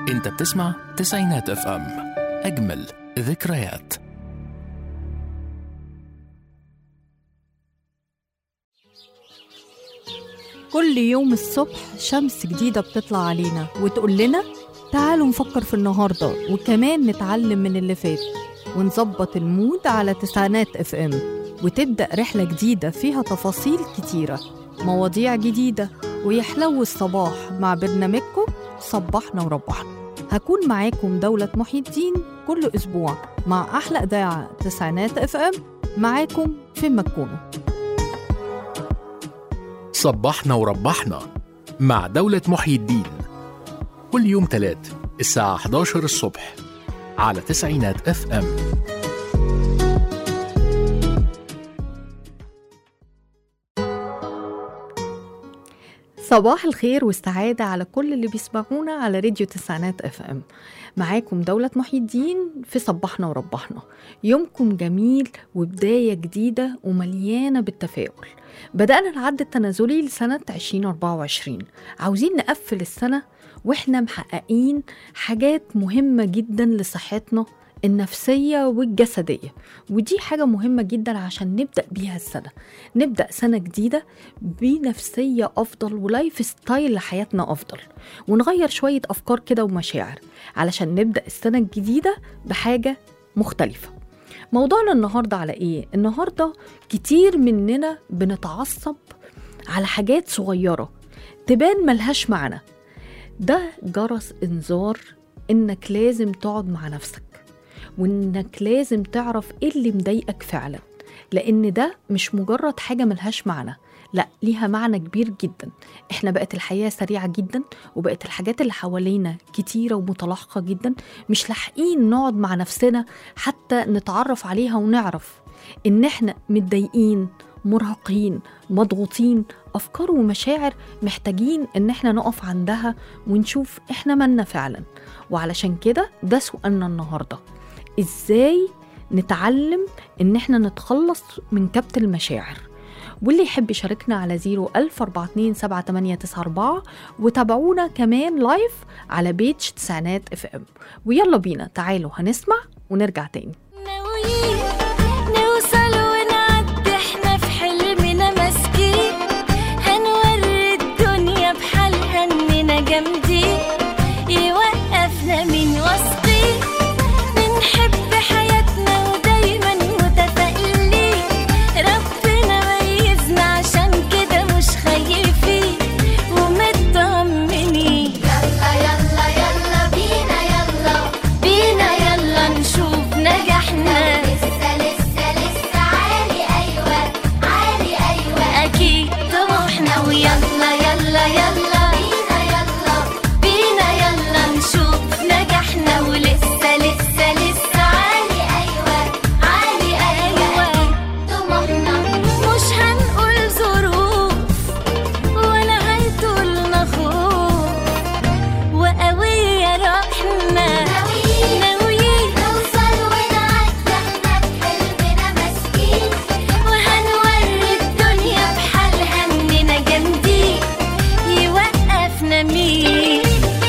انت بتسمع تسعينات اف ام اجمل ذكريات كل يوم الصبح شمس جديدة بتطلع علينا وتقول لنا تعالوا نفكر في النهاردة وكمان نتعلم من اللي فات ونظبط المود على تسعينات اف ام وتبدأ رحلة جديدة فيها تفاصيل كتيرة مواضيع جديدة ويحلو الصباح مع برنامجكم صبحنا وربحنا هكون معاكم دولة محي الدين كل أسبوع مع أحلى إذاعة تسعينات اف ام معاكم فين ما تكونوا صبحنا وربحنا مع دولة محيي الدين كل يوم تلات الساعة 11 الصبح على تسعينات اف ام صباح الخير والسعادة على كل اللي بيسمعونا على راديو تسعينات اف ام معاكم دولة محي الدين في صبحنا وربحنا يومكم جميل وبداية جديدة ومليانة بالتفاؤل بدأنا العد التنازلي لسنة 2024 عاوزين نقفل السنة واحنا محققين حاجات مهمة جدا لصحتنا النفسية والجسدية ودي حاجة مهمة جدا عشان نبدأ بيها السنة نبدأ سنة جديدة بنفسية أفضل ولايف ستايل لحياتنا أفضل ونغير شوية أفكار كده ومشاعر علشان نبدأ السنة الجديدة بحاجة مختلفة موضوعنا النهاردة على إيه؟ النهاردة كتير مننا بنتعصب على حاجات صغيرة تبان ملهاش معنى ده جرس انذار انك لازم تقعد مع نفسك وانك لازم تعرف ايه اللي مضايقك فعلا لان ده مش مجرد حاجه ملهاش معنى لا ليها معنى كبير جدا احنا بقت الحياه سريعه جدا وبقت الحاجات اللي حوالينا كتيره ومتلاحقه جدا مش لاحقين نقعد مع نفسنا حتى نتعرف عليها ونعرف ان احنا متضايقين مرهقين مضغوطين افكار ومشاعر محتاجين ان احنا نقف عندها ونشوف احنا مالنا فعلا وعلشان كده ده سؤالنا النهارده ازاي نتعلم ان احنا نتخلص من كبت المشاعر واللي يحب يشاركنا على 010427894 وتابعونا كمان لايف على بيج تسعينات اف ام ويلا بينا تعالوا هنسمع ونرجع تاني ناويين نوصل ونعدي احنا في حلمنا ماسكين هنوري الدنيا بحالها اننا جامدين يوقفنا من واثقين بنحب حياتنا ودايما متفائلين ربنا ميزنا عشان كده مش خايفين ومطمنين يلا يلا يلا بينا يلا بينا يلا نشوف نجاحنا لسه لسه لسه عالي ايوه عالي ايوه اكيد طموحنا ويلا يلا يلا بينا يلا بينا يلا نشوف نجاحنا ولسه لسه لسه عالي ايوه عالي ايوه طموحنا مش هنقول ظروف ولا هيطولنا خوف وقوية روحنا ناويين نوصل ونعدي احنا بحلمنا ماسكين وهنوري الدنيا بحالها اننا جامدين يوقفنا مين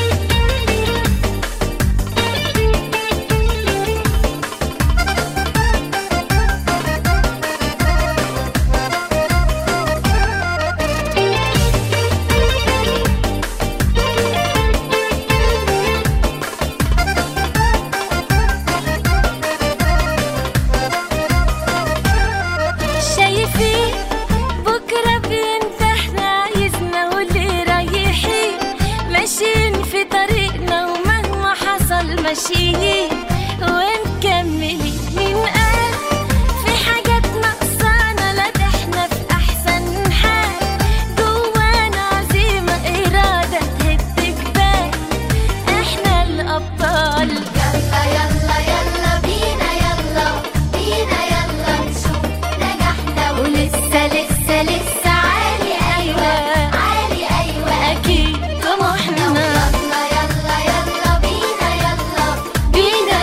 شايفين بكرة بينفتحنا عايزنا واللي رايحين ماشيين في طريقنا ومهما حصل ماشيين ونكملين مين قال في حاجات ناقصانا لا ده احنا في أحسن حال جوانا عزيمة إرادة تهد جبال احنا الأبطال يلا يلا يلا بينا يلا بينا يلا نشوف نجاحنا ولسه لسه لسه عالي ايوه عالي ايوه اكيد طموحنا يلا يلا يلا بينا يلا بينا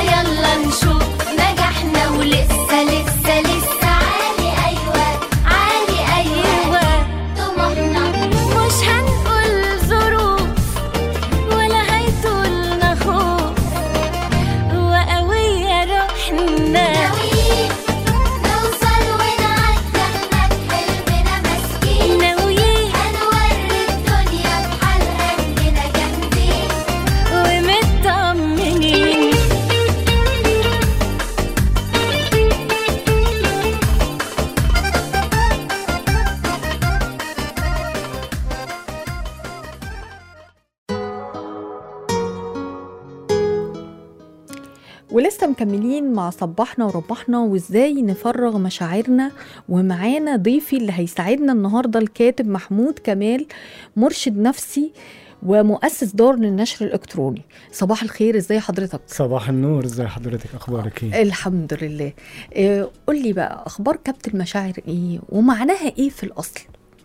ولسه مكملين مع صباحنا وربحنا وازاي نفرغ مشاعرنا ومعانا ضيفي اللي هيساعدنا النهارده الكاتب محمود كمال مرشد نفسي ومؤسس دار للنشر الالكتروني صباح الخير ازاي حضرتك صباح النور ازي حضرتك اخبارك ايه الحمد لله إيه قول لي بقى اخبار كبت المشاعر ايه ومعناها ايه في الاصل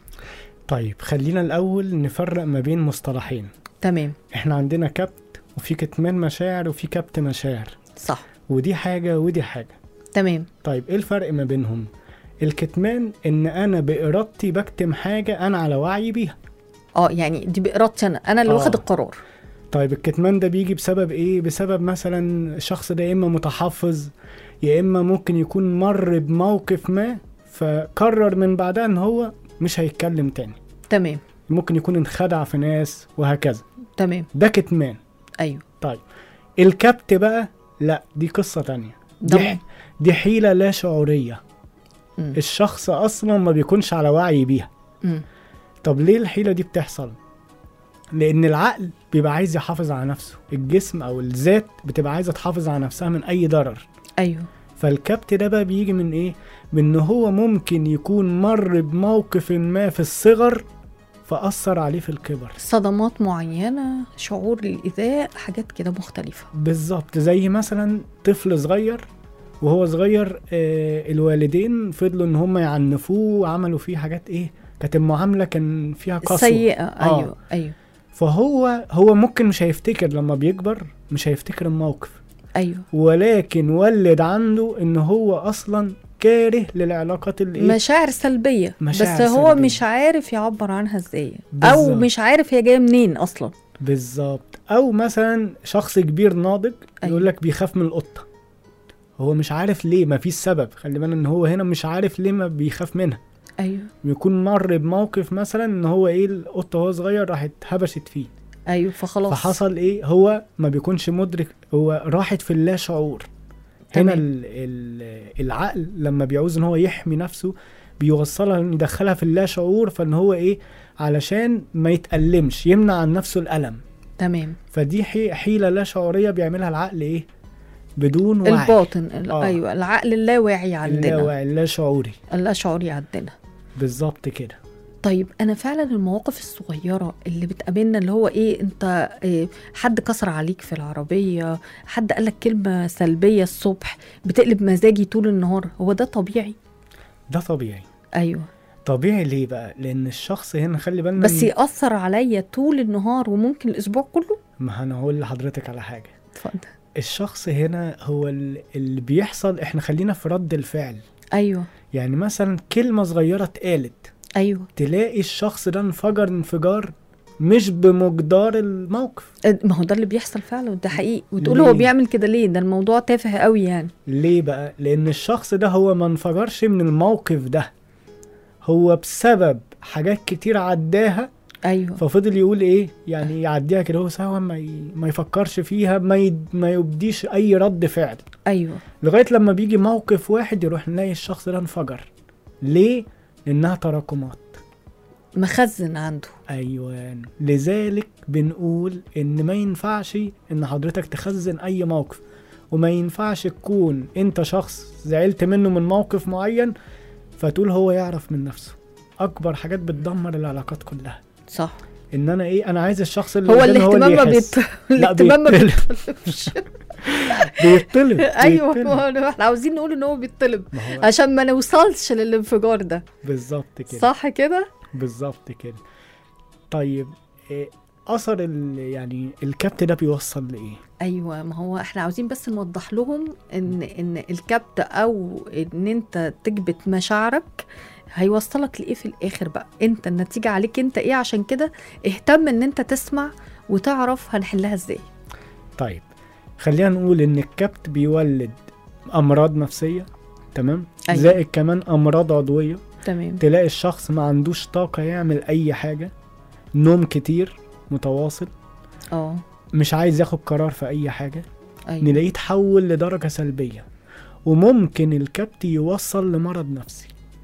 طيب خلينا الاول نفرق ما بين مصطلحين تمام احنا عندنا كبت وفي كتمان مشاعر وفي كبت مشاعر صح ودي حاجه ودي حاجه تمام طيب ايه الفرق ما بينهم الكتمان ان انا بارادتي بكتم حاجه انا على وعي بيها اه يعني دي بارادتي انا انا اللي آه. واخد القرار طيب الكتمان ده بيجي بسبب ايه بسبب مثلا الشخص ده يا اما متحفظ يا اما ممكن يكون مر بموقف ما فقرر من بعدها ان هو مش هيتكلم تاني تمام ممكن يكون انخدع في ناس وهكذا تمام ده كتمان ايوه طيب الكبت بقى لا دي قصة تانية دي, ده ح- دي حيلة لا شعورية مم. الشخص أصلا ما بيكونش على وعي بيها مم. طب ليه الحيلة دي بتحصل؟ لأن العقل بيبقى عايز يحافظ على نفسه الجسم أو الذات بتبقى عايزة تحافظ على نفسها من أي ضرر ايوه فالكبت ده بقى بيجي من إيه؟ من إن هو ممكن يكون مر بموقف ما في الصغر فأثر عليه في الكبر صدمات معينة شعور الإيذاء حاجات كده مختلفة بالظبط زي مثلا طفل صغير وهو صغير آه الوالدين فضلوا ان هم يعنفوه وعملوا فيه حاجات ايه كانت المعامله كان فيها قسوه سيئة آه. أيوه أيوه فهو هو ممكن مش هيفتكر لما بيكبر مش هيفتكر الموقف أيوه ولكن ولد عنده ان هو اصلا كاره للعلاقات اللي إيه؟ مشاعر سلبية مشاعر بس هو سلبية. مش عارف يعبر عنها ازاي أو بالظبط. مش عارف هي جاية منين أصلا بالظبط او مثلا شخص كبير ناضج أيوة. يقول لك بيخاف من القطه هو مش عارف ليه ما فيش سبب خلي بالك ان هو هنا مش عارف ليه ما بيخاف منها أيوه بيكون مر بموقف مثلا ان هو ايه القطه وهو صغير راحت هبشت فيه أيوه فخلاص فحصل ايه هو ما بيكونش مدرك هو راحت في اللا شعور هنا تمام. ال ال العقل لما بيعوز ان هو يحمي نفسه بيوصلها ان يدخلها في اللا شعور فان هو ايه علشان ما يتألمش يمنع عن نفسه الألم تمام فدي حي- حيلة لا شعورية بيعملها العقل ايه بدون وعي الباطن ال- آه. أيوه العقل اللاواعي عندنا اللاواعي اللا شعوري اللا شعوري عندنا بالظبط كده طيب انا فعلا المواقف الصغيره اللي بتقابلنا اللي هو ايه انت إيه حد كسر عليك في العربيه حد قالك كلمه سلبيه الصبح بتقلب مزاجي طول النهار هو ده طبيعي ده طبيعي ايوه طبيعي ليه بقى لان الشخص هنا خلي بالنا بس إن- ياثر عليا طول النهار وممكن الاسبوع كله ما انا هقول لحضرتك على حاجه اتفضل الشخص هنا هو ال- اللي بيحصل احنا خلينا في رد الفعل ايوه يعني مثلا كلمه صغيره اتقالت ايوه تلاقي الشخص ده انفجر انفجار مش بمقدار الموقف أه، ما هو ده اللي بيحصل فعلا ده حقيقي وتقول هو ليه؟ بيعمل كده ليه ده الموضوع تافه قوي يعني ليه بقى لان الشخص ده هو ما انفجرش من الموقف ده هو بسبب حاجات كتير عداها ايوه ففضل يقول ايه يعني يعديها كده هو سوا ما, ي... ما يفكرش فيها ما, ي... ما يبديش اي رد فعل ايوه لغايه لما بيجي موقف واحد يروح نلاقي الشخص ده انفجر ليه لانها تراكمات مخزن عنده ايوه لذلك بنقول ان ما ينفعش ان حضرتك تخزن اي موقف وما ينفعش تكون انت شخص زعلت منه من موقف معين فتقول هو يعرف من نفسه اكبر حاجات بتدمر العلاقات كلها صح ان انا ايه انا عايز الشخص اللي هو قدامي الاهتمام ما يحس. بيط... لا، الاهتمام ما بيطلب. بيطلبش بيطلب ايوه بيطلب. ما هو احنا عاوزين نقول ان هو بيطلب ما هو عشان ما نوصلش للانفجار ده بالظبط كده صح كده بالظبط كده طيب إيه اثر ال- يعني الكبت ده بيوصل لايه ايوه ما هو احنا عاوزين بس نوضح لهم ان ان الكبت او ان انت تكبت مشاعرك هيوصلك لايه في الاخر بقى انت النتيجه عليك انت ايه عشان كده اهتم ان انت تسمع وتعرف هنحلها ازاي طيب خلينا نقول ان الكبت بيولد امراض نفسيه تمام أيوة. زائد كمان امراض عضويه تمام تلاقي الشخص ما عندوش طاقه يعمل اي حاجه نوم كتير متواصل اه مش عايز ياخد قرار في اي حاجه ايوه نلاقيه تحول لدرجه سلبيه وممكن الكبت يوصل لمرض نفسي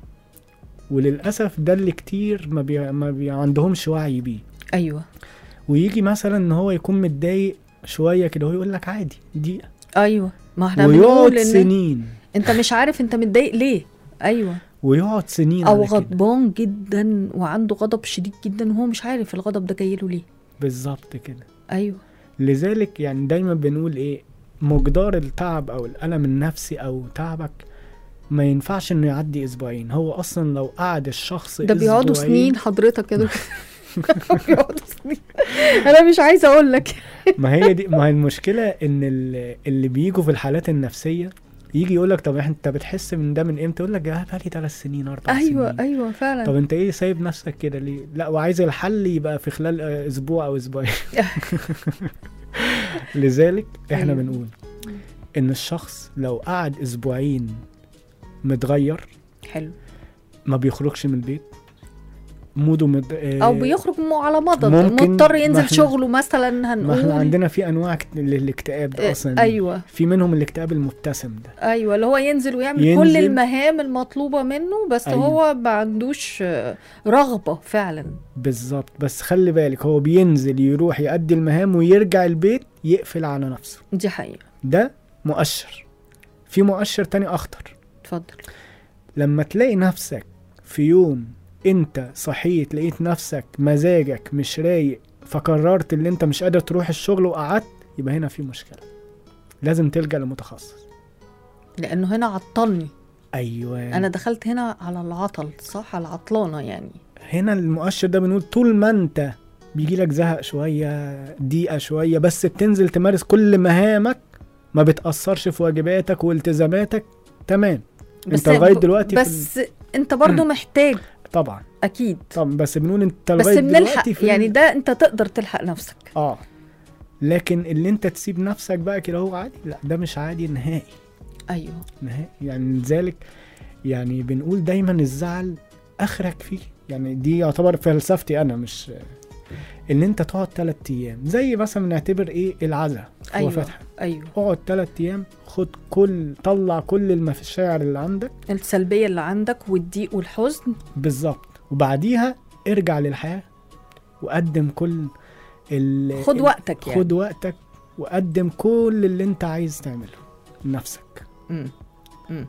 وللاسف ده اللي كتير ما, بي... ما بي... عندهمش وعي بيه ايوه ويجي مثلا ان هو يكون متضايق شويه كده هو يقول لك عادي دقيقه ايوه ما احنا ويقعد بنقول ان سنين انت مش عارف انت متضايق ليه ايوه ويقعد سنين او على كده. غضبان جدا وعنده غضب شديد جدا وهو مش عارف الغضب ده جاي له ليه بالظبط كده ايوه لذلك يعني دايما بنقول ايه مقدار التعب او الالم النفسي او تعبك ما ينفعش انه يعدي اسبوعين هو اصلا لو قعد الشخص ده بيقعدوا أسبوعين- سنين حضرتك يا دكتور بيقعدوا سنين انا مش عايزه اقول لك ما هي دي ما هي المشكله ان ال- اللي بيجوا في الحالات النفسيه يجي يقول لك طب انت بتحس من ده من امتى يقول لك يا بقالي ثلاث سنين اربع ايوه سنين ايوه فعلا طب انت ايه سايب نفسك كده ليه لا وعايز الحل يبقى في خلال آه، اسبوع او اسبوعين لذلك احنا أيوة. بنقول ان الشخص لو قعد اسبوعين متغير حلو ما بيخرجش من البيت موده مد... آه، او بيخرج مو على مضض ممكن مضطر ما ينزل إحنا- شغله مثلا ما هنقول احنا عندنا في انواع كت- للاكتئاب ده آه، اصلا ايوه في منهم الاكتئاب المبتسم ده ايوه اللي هو ينزل ويعمل كل ينزل. المهام المطلوبه منه بس أيوة. هو ما عندوش آه، رغبه فعلا بالظبط بس خلي بالك هو بينزل يروح يأدي المهام ويرجع البيت يقفل على نفسه دي حقيقه ده مؤشر في مؤشر تاني اخطر اتفضل لما تلاقي نفسك في يوم انت صحيت لقيت نفسك مزاجك مش رايق فقررت ان انت مش قادر تروح الشغل وقعدت يبقى هنا في مشكلة لازم تلجأ لمتخصص لانه هنا عطلني ايوه انا دخلت هنا على العطل صح على العطلانه يعني هنا المؤشر ده بنقول طول ما انت بيجي لك زهق شوية ضيقة شوية بس بتنزل تمارس كل مهامك ما بتأثرش في واجباتك والتزاماتك تمام انت لغاية دلوقتي في بس انت برضو مم. محتاج طبعا اكيد طبعا بس بنقول انت بس لغاية بنلحق دلوقتي في يعني ده انت تقدر تلحق نفسك اه لكن اللي انت تسيب نفسك بقى كده هو عادي لا ده مش عادي نهائي ايوه نهائي يعني لذلك يعني بنقول دايما الزعل اخرك فيه يعني دي يعتبر فلسفتي انا مش ان انت تقعد ثلاث ايام زي مثلا نعتبر ايه العزاء هو ايوه فتح ايوه اقعد ثلاث ايام خد كل طلع كل المشاعر اللي عندك السلبيه اللي عندك والضيق والحزن بالظبط وبعديها ارجع للحياه وقدم كل ال خد ال- وقتك يعني خد وقتك وقدم كل اللي انت عايز تعمله لنفسك مم. مم.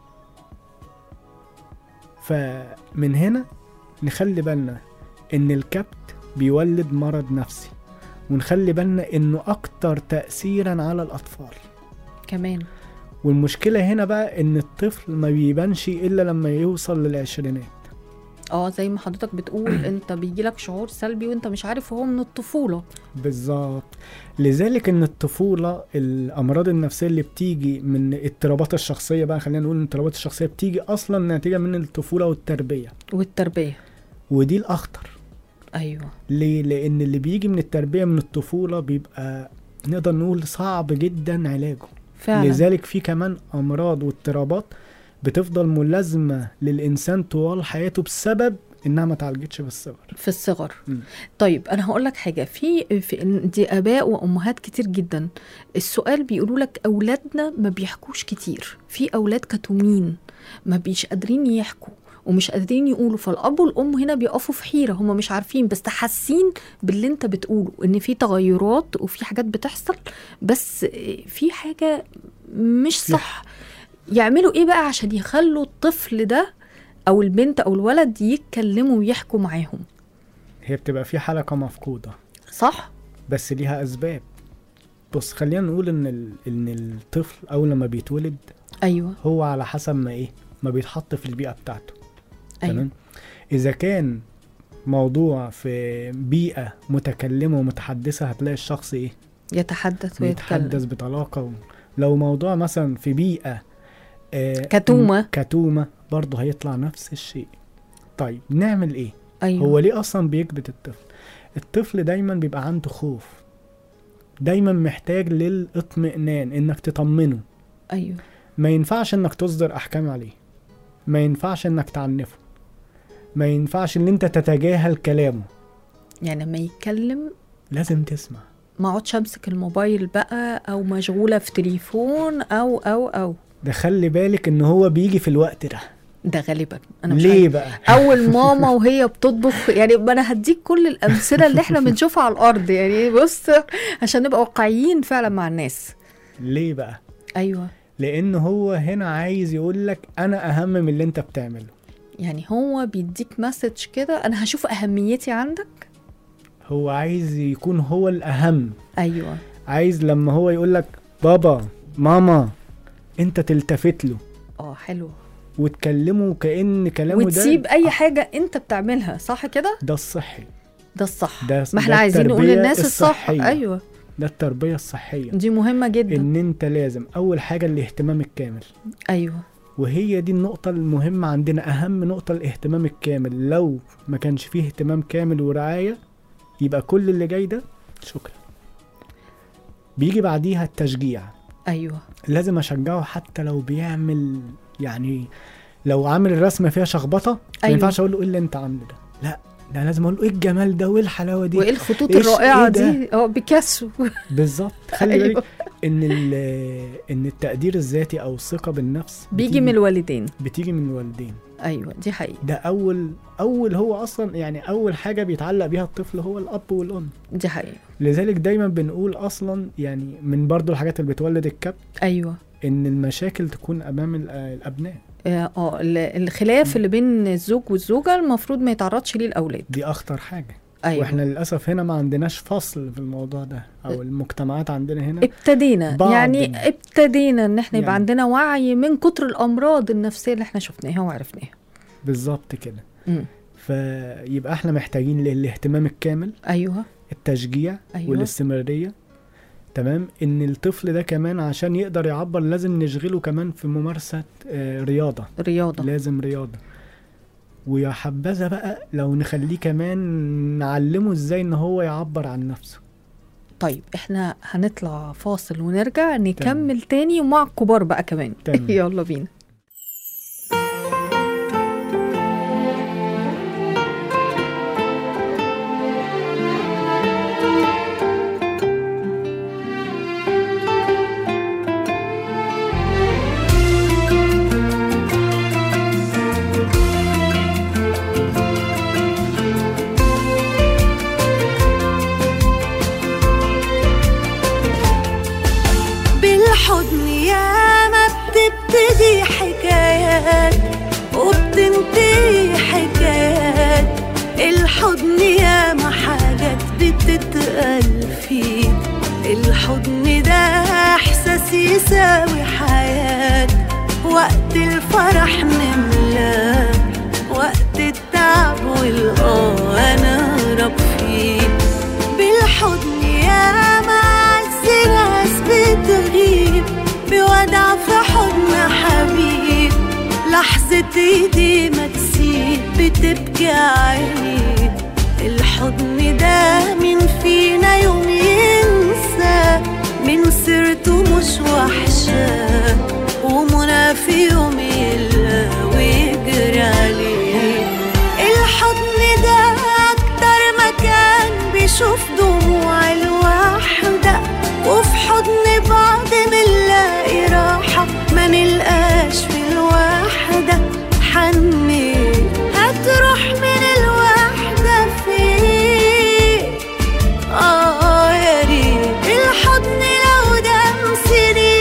فمن هنا نخلي بالنا ان الكبت بيولد مرض نفسي ونخلي بالنا انه اكتر تأثيرا على الاطفال كمان والمشكلة هنا بقى ان الطفل ما بيبانش الا لما يوصل للعشرينات اه زي ما حضرتك بتقول انت بيجيلك شعور سلبي وانت مش عارف هو من الطفوله بالظبط لذلك ان الطفولة الامراض النفسية اللي بتيجي من اضطرابات الشخصية بقى خلينا نقول ان الاضطرابات الشخصية بتيجي اصلا نتيجة من الطفولة والتربية والتربيه ودي الاخطر ايوه ليه؟ لأن اللي بيجي من التربية من الطفولة بيبقى نقدر نقول صعب جدا علاجه فعلا لذلك في كمان أمراض واضطرابات بتفضل ملازمة للإنسان طوال حياته بسبب إنها ما اتعالجتش بالصغر في الصغر مم. طيب انا هقول لك حاجه في, في دي اباء وامهات كتير جدا السؤال بيقولوا لك اولادنا ما بيحكوش كتير في اولاد كتومين ما بيش قادرين يحكوا ومش قادرين يقولوا فالاب والام هنا بيقفوا في حيره هم مش عارفين بس حاسين باللي انت بتقوله ان في تغيرات وفي حاجات بتحصل بس في حاجه مش صح يعملوا ايه بقى عشان يخلوا الطفل ده او البنت او الولد يتكلموا ويحكوا معاهم هي بتبقى في حلقة مفقودة صح بس ليها أسباب بص خلينا نقول إن ال... إن الطفل أول لما بيتولد ايوه هو على حسب ما إيه ما بيتحط في البيئة بتاعته ايوه تمام إذا كان موضوع في بيئة متكلمة ومتحدثة هتلاقي الشخص إيه يتحدث بيتحدث ويتكلم بطلاقة و... لو موضوع مثلا في بيئة آه كتومة. م- كتومة برضه هيطلع نفس الشيء طيب نعمل ايه ايوه هو ليه اصلا بيكبت الطفل الطفل دايما بيبقى عنده خوف دايما محتاج للاطمئنان انك تطمنه ايوه ما ينفعش انك تصدر احكام عليه ما ينفعش انك تعنفه ما ينفعش ان انت تتجاهل كلامه يعني لما يتكلم لازم تسمع ما اقعدش امسك الموبايل بقى او مشغوله في تليفون او او او ده خلي بالك ان هو بيجي في الوقت ده ده غالبا انا مش ليه عارفة. بقى اول ماما وهي بتطبخ يعني ما انا هديك كل الامثله اللي احنا بنشوفها على الارض يعني بص عشان نبقى واقعيين فعلا مع الناس ليه بقى ايوه لان هو هنا عايز يقول لك انا اهم من اللي انت بتعمله يعني هو بيديك مسج كده انا هشوف اهميتي عندك هو عايز يكون هو الاهم ايوه عايز لما هو يقول لك بابا ماما انت تلتفت له اه حلو وتكلمه كأن كلامه وتسيب ده اي حاجه انت بتعملها صح كده ده الصحي ده الصح ده ما احنا ده عايزين نقول التربية للناس الصح الصحية. ايوه ده التربية الصحية دي مهمه جدا ان انت لازم اول حاجة الاهتمام الكامل ايوه وهي دي النقطة المهمة عندنا أهم نقطة الاهتمام الكامل لو ما كانش فيه اهتمام كامل ورعاية يبقى كل اللي جاي ده شكرا بيجي بعديها التشجيع ايوه لازم أشجعه حتى لو بيعمل يعني لو عامل الرسمة فيها شخبطة ما أيوة. ينفعش أقول له إيه اللي أنت عامله ده لا ده لازم أقول له إيه الجمال ده وإيه الحلاوة دي وايه الخطوط إيش- الرائعه إيه ده؟ دي اه بيكاسو بالظبط خلي أيوة. بالك إن ال- إن التقدير الذاتي أو الثقة بالنفس بيجي من الوالدين بتيجي من الوالدين ايوه دي حقيقه ده اول اول هو اصلا يعني اول حاجه بيتعلق بيها الطفل هو الاب والام دي حقيقه لذلك دايما بنقول اصلا يعني من برضو الحاجات اللي بتولد الكبت ايوه ان المشاكل تكون امام ال- الابناء اه آه، ال- الخلاف اللي بين الزوج والزوجه المفروض ما يتعرضش ليه الاولاد دي اخطر حاجه ايوه واحنا للاسف هنا ما عندناش فصل في الموضوع ده او المجتمعات عندنا هنا ابتدينا بعض يعني ال- ابتدينا ان احنا يبقى يعني- عندنا وعي من كتر الامراض النفسيه اللي احنا شفناها وعرفناها بالظبط كده مم. فيبقى احنا محتاجين للاهتمام الكامل ايوه التشجيع أيوة. والاستمراريه تمام ان الطفل ده كمان عشان يقدر يعبر لازم نشغله كمان في ممارسه آه، رياضه رياضه لازم رياضه ويا حبذا بقى لو نخليه كمان نعلمه ازاي ان هو يعبر عن نفسه طيب احنا هنطلع فاصل ونرجع نكمل تاني ومع الكبار بقى كمان تمام. يلا بينا بالحضن يا ما بتبتدي حكايات وبتنتهي حكايات الحضن يا ما حاجات بتتقال فيه الحضن ده احساس يساوي حياة وقت الفرح نملاه وقت التعب والآه انا رب فيه بالحضن يا ما عز ناس بتغيب بودع في حضن حبيب لحظة ايدي ما تسيب بتبكي عيني الحضن ده مين فينا يوم ينسى من سيرته مش وحشة ومنى في يوم يلا ويجري عليه الحضن ده أكتر مكان بيشوف دموع الوحدة وفي حضن بعض منلاقي راحة ما نلقاش في الوحدة حني هتروح من الوحدة فين آه يا ريت الحضن لو دام سنين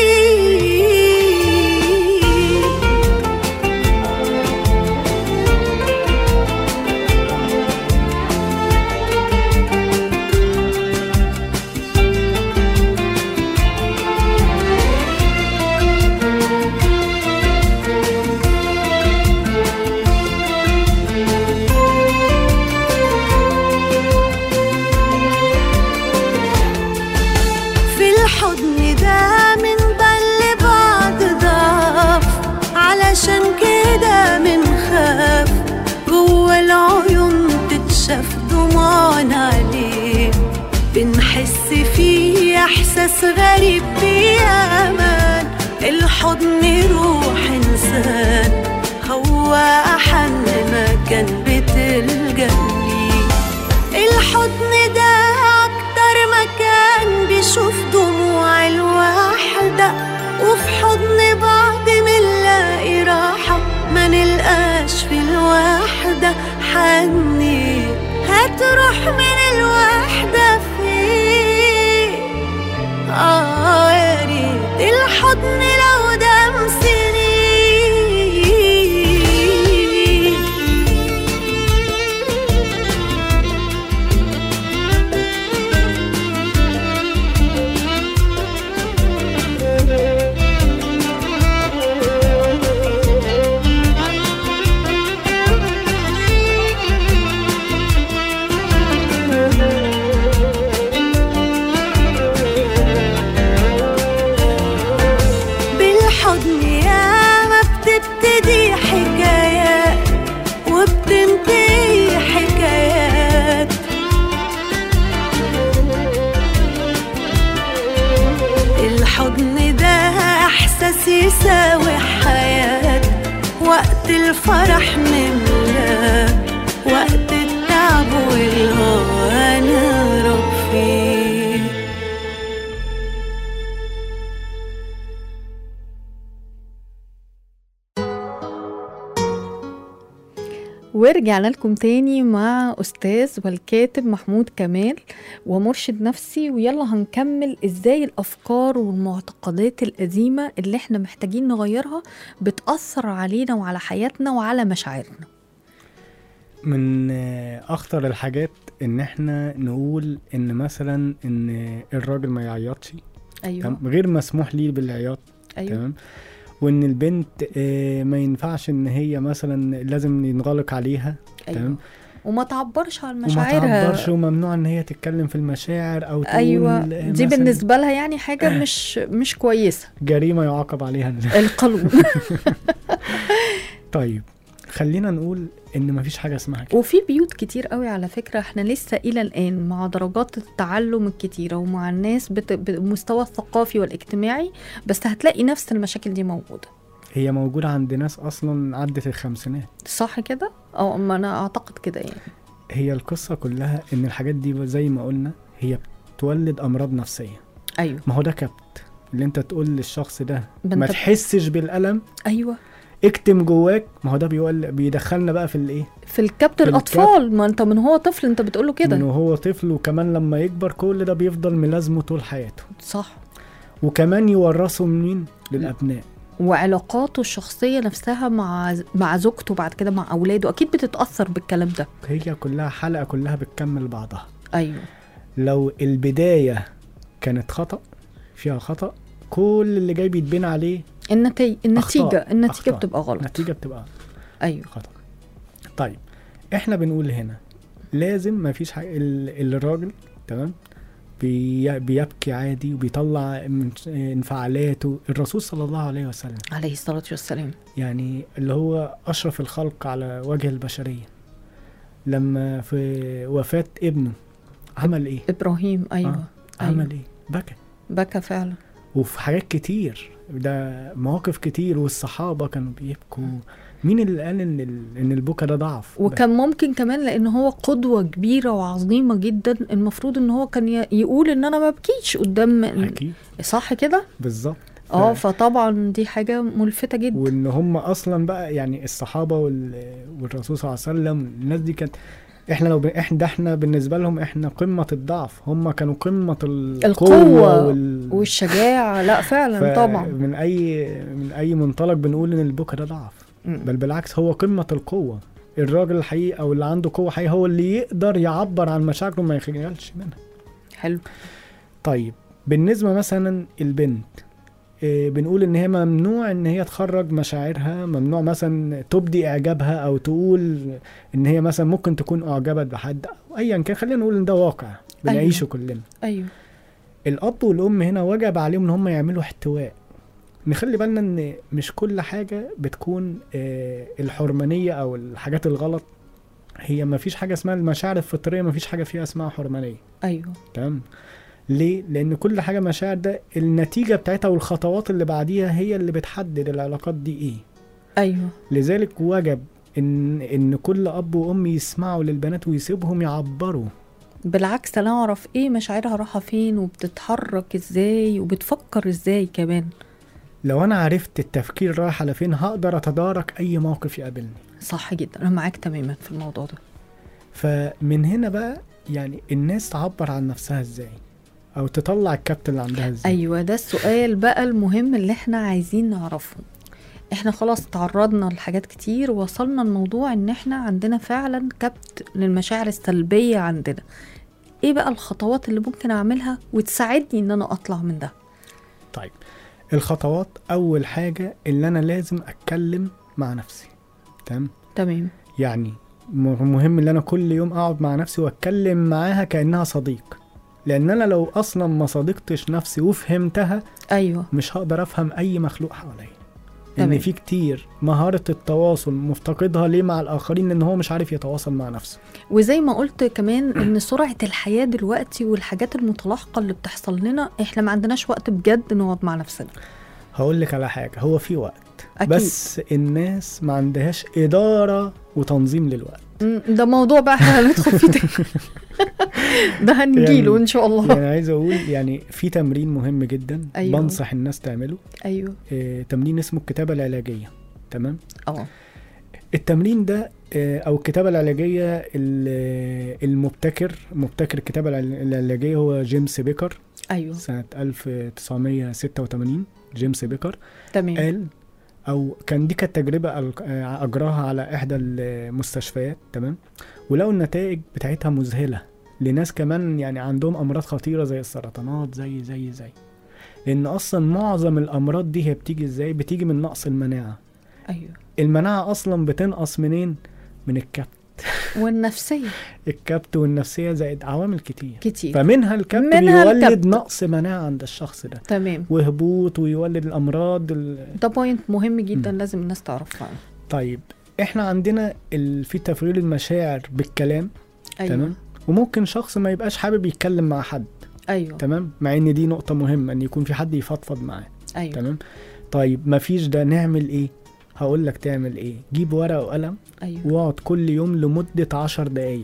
في الحضن ده من بل بعض ضعف علشان كده بنخاف جوه العيون تتشاف دموعنا عليه بنحس فيه احساس غريب بأمان الحضن روح انسان هو احن مكان بتلجأ ليه الحضن ده أكتر مكان بيشوف دموع الوحدة وفي حضن بعض منلاقي راحة ما نلقاش في الوحدة حني هتروح من الوحدة فين آه يا ريت الحضن لو رح نملى وقت التعب والهوى نهرب فيه ورجعنا لكم تاني مع أستاذ والكاتب محمود كمال ومرشد نفسي ويلا هنكمل إزاي الأفكار والمعتقدات القديمة اللي احنا محتاجين نغيرها بتأثر علينا وعلى حياتنا وعلى مشاعرنا من آه، اخطر الحاجات ان احنا نقول ان مثلا ان الراجل ما يعيطش أيوة تمام غير مسموح ليه بالعياط أيوة تمام وان البنت آه، ما ينفعش ان هي مثلا لازم ينغلق عليها أيوة تمام وما تعبرش عن وما مشاعرها تعبرش وممنوع ان هي تتكلم في المشاعر او تقول ايوه آه، دي مثلاً بالنسبه لها يعني حاجه مش مش كويسه جريمه يعاقب عليها القانون طيب خلينا نقول ان مفيش حاجه اسمها كده وفي بيوت كتير قوي على فكره احنا لسه الى الان مع درجات التعلم الكتيره ومع الناس بت... بالمستوى الثقافي والاجتماعي بس هتلاقي نفس المشاكل دي موجوده هي موجوده عند ناس اصلا عدت الخمسينات صح كده او ما انا اعتقد كده يعني هي القصه كلها ان الحاجات دي زي ما قلنا هي بتولد امراض نفسيه ايوه ما هو ده كبت اللي انت تقول للشخص ده ده ما انت- تحسش بالالم ايوه اكتم جواك ما هو ده بيقول بيدخلنا بقى في الايه في الكبت في الاطفال ما انت من هو طفل انت بتقول له من كده وهو طفل وكمان لما يكبر كل ده بيفضل ملازمه طول حياته صح وكمان يورثه مين للابناء وعلاقاته الشخصيه نفسها مع مع زوجته بعد كده مع اولاده اكيد بتتاثر بالكلام ده هي كلها حلقه كلها بتكمل بعضها ايوه لو البدايه كانت خطا فيها خطا كل اللي جاي بيتبنى عليه النتيجه النتيجه أخطاء. النتيجه أخطاء. بتبقى غلط النتيجه بتبقى ايوه خطا طيب احنا بنقول هنا لازم ما فيش حاجه ال- الراجل تمام بي بيبكي عادي وبيطلع من انفعالاته الرسول صلى الله عليه وسلم عليه الصلاه والسلام يعني اللي هو اشرف الخلق على وجه البشريه لما في وفاه ابنه عمل ايه ابراهيم ايوه آه. عمل ايه بكى بكى فعلا وفي حاجات كتير ده مواقف كتير والصحابه كانوا بيبكوا مين اللي قال ان ال- ان البكا ده ضعف وكان ممكن كمان لان هو قدوه كبيره وعظيمه جدا المفروض ان هو كان ي- يقول ان انا ما بكيش قدام اكيد صح كده بالظبط اه ف- فطبعا دي حاجه ملفته جدا وان هم اصلا بقى يعني الصحابه وال... والرسول صلى الله عليه وسلم الناس دي كانت احنا لو ب... احنا ده احنا بالنسبه لهم احنا قمه الضعف هم كانوا قمه القوه القوة وال... والشجاعه لا فعلا طبعا من اي من اي منطلق بنقول ان البكا ده ضعف مم. بل بالعكس هو قمه القوه الراجل الحقيقي او اللي عنده قوه حقيقيه هو اللي يقدر يعبر عن مشاكله ما يخجلش منها حلو طيب بالنسبة مثلا البنت إيه، بنقول ان هي ممنوع ان هي تخرج مشاعرها ممنوع مثلا تبدي اعجابها او تقول ان هي مثلا ممكن تكون اعجبت بحد او ايا كان خلينا نقول ان ده واقع بنعيشه كلنا ايوه الاب والام هنا وجب عليهم ان هم يعملوا احتواء نخلي بالنا ان مش كل حاجة بتكون آه، الحرمانية او الحاجات الغلط هي ما فيش حاجة اسمها المشاعر الفطرية ما فيش حاجة فيها اسمها حرمانية ايوه تمام ليه؟ لأن كل حاجة مشاعر ده النتيجة بتاعتها والخطوات اللي بعديها هي اللي بتحدد العلاقات دي إيه ايوه لذلك وجب إن إن كل أب وأم يسمعوا للبنات ويسيبهم يعبروا بالعكس انا اعرف ايه مشاعرها رايحه فين وبتتحرك ازاي وبتفكر ازاي كمان لو أنا عرفت التفكير رايح على فين هقدر أتدارك أي موقف يقابلني صح جدا انا معاك تماما في الموضوع ده فمن هنا بقى يعني الناس تعبر عن نفسها إزاي أو تطلع الكابت اللي عندها إزاي ايوه ده السؤال بقى المهم اللي احنا عايزين نعرفه احنا خلاص تعرضنا لحاجات كتير وصلنا الموضوع ان احنا عندنا فعلا كبت للمشاعر السلبية عندنا ايه بقى الخطوات اللي ممكن اعملها وتساعدني ان انا اطلع من ده طيب الخطوات أول حاجة اللي أنا لازم أتكلم مع نفسي تمام تمام يعني م- مهم ان انا كل يوم اقعد مع نفسي واتكلم معاها كانها صديق لان انا لو اصلا ما صديقتش نفسي وفهمتها ايوه مش هقدر افهم اي مخلوق حواليا تمام. ان في كتير مهارة التواصل مفتقدها ليه مع الاخرين ان هو مش عارف يتواصل مع نفسه وزي ما قلت كمان ان سرعة الحياة دلوقتي والحاجات المتلاحقة اللي بتحصل لنا احنا ما عندناش وقت بجد نقعد مع نفسنا هقول لك على حاجة هو في وقت أكيد. بس الناس ما عندهاش اداره وتنظيم للوقت مم، ده موضوع بقى احنا هندخل فيه تاني ده هنجيله يعني- ان شاء الله يعني عايز اقول يعني في تمرين مهم جدا أيوة. بنصح الناس تعمله ايوه آه، تمرين اسمه الكتابه العلاجيه تمام اه التمرين ده آه، او الكتابه العلاجيه ال- المبتكر مبتكر الكتابه العل- العلاجيه هو جيمس بيكر ايوه سنه 1986 جيمس بيكر تمام قال او كان دي كانت تجربه أل- آه، اجراها على احدى المستشفيات تمام ولقوا النتائج بتاعتها مذهله لناس كمان يعني عندهم امراض خطيره زي السرطانات زي زي زي لان اصلا معظم الامراض دي هي بتيجي ازاي بتيجي من نقص المناعه ايوه المناعه اصلا بتنقص منين من الكبت والنفسيه الكبت والنفسيه زائد عوامل كتير كتير فمنها الكبت منها بيولد الكبت. نقص مناعه عند الشخص ده تمام وهبوط ويولد الامراض ال... ده بوينت مهم جدا مم. لازم الناس تعرفها طيب احنا عندنا ال... في تفريغ المشاعر بالكلام ايوه تمام وممكن شخص ما يبقاش حابب يتكلم مع حد ايوه تمام مع ان دي نقطه مهمه ان يكون في حد يفضفض معاه ايوه تمام طيب ما فيش ده نعمل ايه هقول لك تعمل ايه جيب ورقه وقلم ايوه واقعد كل يوم لمدة عشر دقايق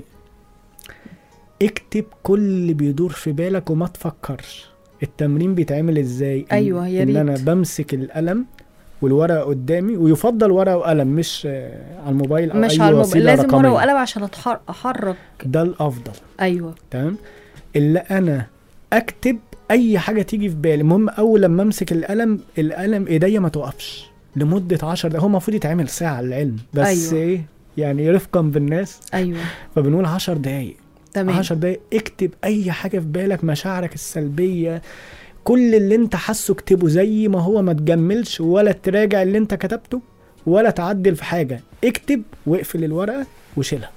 اكتب كل اللي بيدور في بالك وما تفكرش التمرين بيتعمل ازاي إن- أيوة، يا ان ريت. انا بمسك القلم والورقه قدامي ويفضل ورقه وقلم مش آه، على الموبايل او مش اي على الموبايل وسيله لازم رقميه ورقه وقلم عشان أتحر- احرك ده الافضل ايوه تمام اللي انا اكتب اي حاجه تيجي في بالي المهم اول لما امسك القلم القلم ايديا ما توقفش لمده عشر دقايق هو المفروض يتعمل ساعه العلم بس أيوة. ايه يعني رفقا بالناس ايوه فبنقول عشر دقايق تمام عشر دقايق اكتب اي حاجه في بالك مشاعرك السلبيه كل اللي انت حاسه اكتبه زي ما هو ما تجملش ولا تراجع اللي انت كتبته ولا تعدل في حاجه اكتب واقفل الورقه وشيلها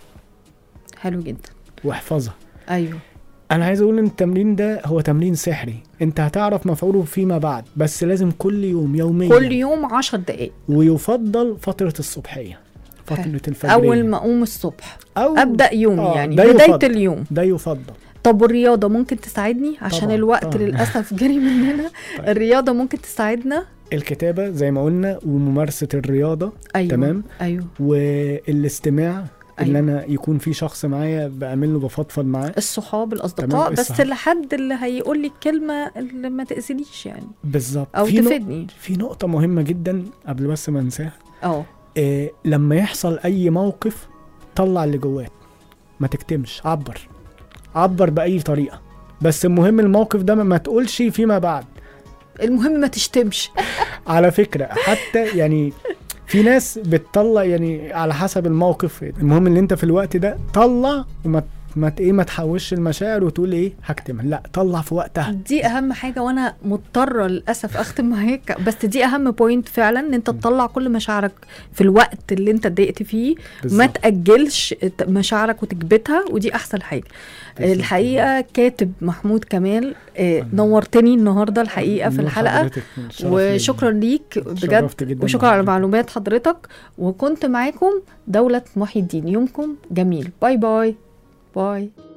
حلو جدا واحفظها ايوه انا عايز اقول ان التمرين ده هو تمرين سحري انت هتعرف مفعوله فيما بعد بس لازم كل يوم يوميا كل يوم عشر دقايق ويفضل فتره الصبحيه فتره حلو. الفجر اول ما اقوم الصبح أو ابدا يومي آه، يعني ده بدايه يفضل. اليوم ده يفضل طب والرياضه ممكن تساعدني عشان طبعاً، الوقت طبعاً. للاسف جري مننا طيب. الرياضه ممكن تساعدنا الكتابه زي ما قلنا وممارسه الرياضه ايوه تمام. ايوه والاستماع أيوة. ان انا يكون في شخص معايا بعمل له بفضفض معاه الصحاب الاصدقاء تمام، بس الصحاب. لحد اللي هيقول لي الكلمه اللي ما تاذينيش يعني بالظبط او في نق- تفيدني في نقطه مهمه جدا قبل بس ما انساها اه إيه لما يحصل اي موقف طلع اللي جواك ما تكتمش عبر عبر باي طريقه بس المهم الموقف ده ما- ما تقولش فيما بعد المهم ما تشتمش على فكره حتى يعني في ناس بتطلع يعني على حسب الموقف المهم ان انت في الوقت ده طلع وما ما ت- ايه ما تحوش المشاعر وتقول ايه هكتمها لا طلع في وقتها دي اهم حاجه وانا مضطره للاسف اختم معاك بس دي اهم بوينت فعلا ان انت تطلع كل مشاعرك في الوقت اللي انت اتضايقت فيه ما بالظبط. تاجلش مشاعرك وتكبتها ودي احسن حاجه بالظبط. الحقيقه كاتب محمود كمال آه، نورتني النهارده الحقيقه في نور الحلقه حضرتك، شرف ليا. وشكرا ليك بجد اتشرفت جدا وشكرا على بحضرتك. معلومات حضرتك وكنت معاكم دولة محي الدين يومكم جميل باي باي باي